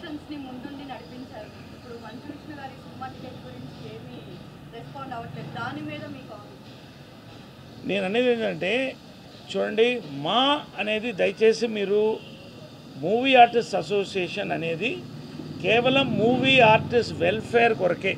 promotions ని ముందుండి నడిపించారు ఇప్పుడు మంచు విష్ణు గారి సినిమా టికెట్ గురించి ఏమీ రెస్పాండ్ అవ్వట్లేదు దాని మీద మీకు నేను అనేది ఏంటంటే చూడండి మా అనేది దయచేసి మీరు మూవీ ఆర్టిస్ట్ అసోసియేషన్ అనేది కేవలం మూవీ ఆర్టిస్ట్ వెల్ఫేర్ కొరకే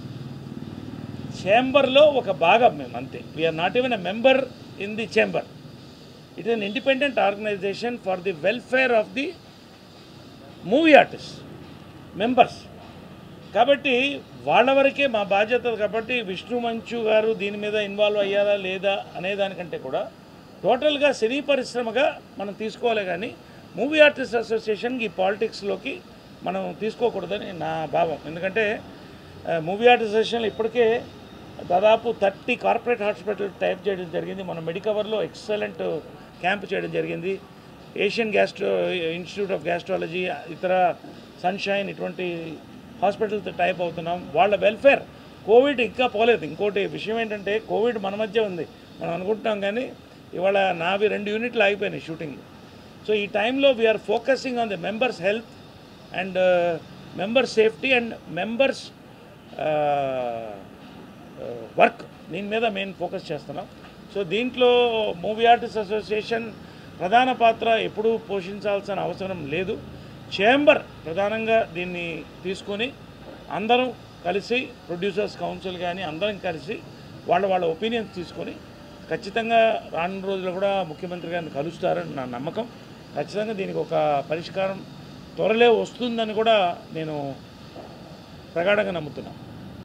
చేంబర్లో ఒక భాగం మేము అంతే we are not even a member in the chamber it is an independent organisation for the welfare of the movie artist members కాబట్టి వాళ్ళ వరకే మా బాధ్యత కాబట్టి విష్ణు మంచు గారు దీని మీద ఇన్వాల్వ్ అయ్యారా లేదా అనే దానికంటే కూడా టోటల్గా సినీ పరిశ్రమగా మనం తీసుకోవాలి కానీ మూవీ ఆర్టిస్ట్ అసోసియేషన్కి ఈ పాలిటిక్స్లోకి మనం తీసుకోకూడదని నా భావం ఎందుకంటే మూవీ ఆర్టిస్ట్ అసోసియేషన్లో ఇప్పటికే దాదాపు థర్టీ కార్పొరేట్ హాస్పిటల్ టైప్ చేయడం జరిగింది మన మెడికవర్లో ఎక్సలెంట్ క్యాంప్ చేయడం జరిగింది Asian gastro institute of gastrology ఇతర సన్షైన్ ఇటువంటి హాస్పిటల్తో టైప్ అవుతున్నాం వాళ్ళ వెల్ఫేర్ కోవిడ్ ఇంకా పోలేదు ఇంకోటి విషయం ఏంటంటే కోవిడ్ మన మధ్య ఉంది మనం అనుకుంటున్నాం కానీ ఇవాళ నావి రెండు యూనిట్లు ఆగిపోయినాయి షూటింగ్ సో ఈ టైంలో we are focusing on the members health and member safety and members work దీని మీద మెయిన్ ఫోకస్ చేస్తున్నాం సో దీంట్లో మూవీ ఆర్టిస్ట్ అసోసియేషన్ ప్రధాన పాత్ర ఎప్పుడూ పోషించాల్సిన అవసరం లేదు చేంబర్ ప్రధానంగా దీన్ని తీసుకొని అందరం కలిసి ప్రొడ్యూసర్స్ కౌన్సిల్ కానీ అందరం కలిసి వాళ్ళ వాళ్ళ ఒపీనియన్స్ తీసుకొని ఖచ్చితంగా రానున్న రోజుల్లో కూడా ముఖ్యమంత్రి గారిని కలుస్తారని నా నమ్మకం ఖచ్చితంగా దీనికి ఒక పరిష్కారం త్వరలే వస్తుందని కూడా నేను ప్రగాఢంగా నమ్ముతున్నాను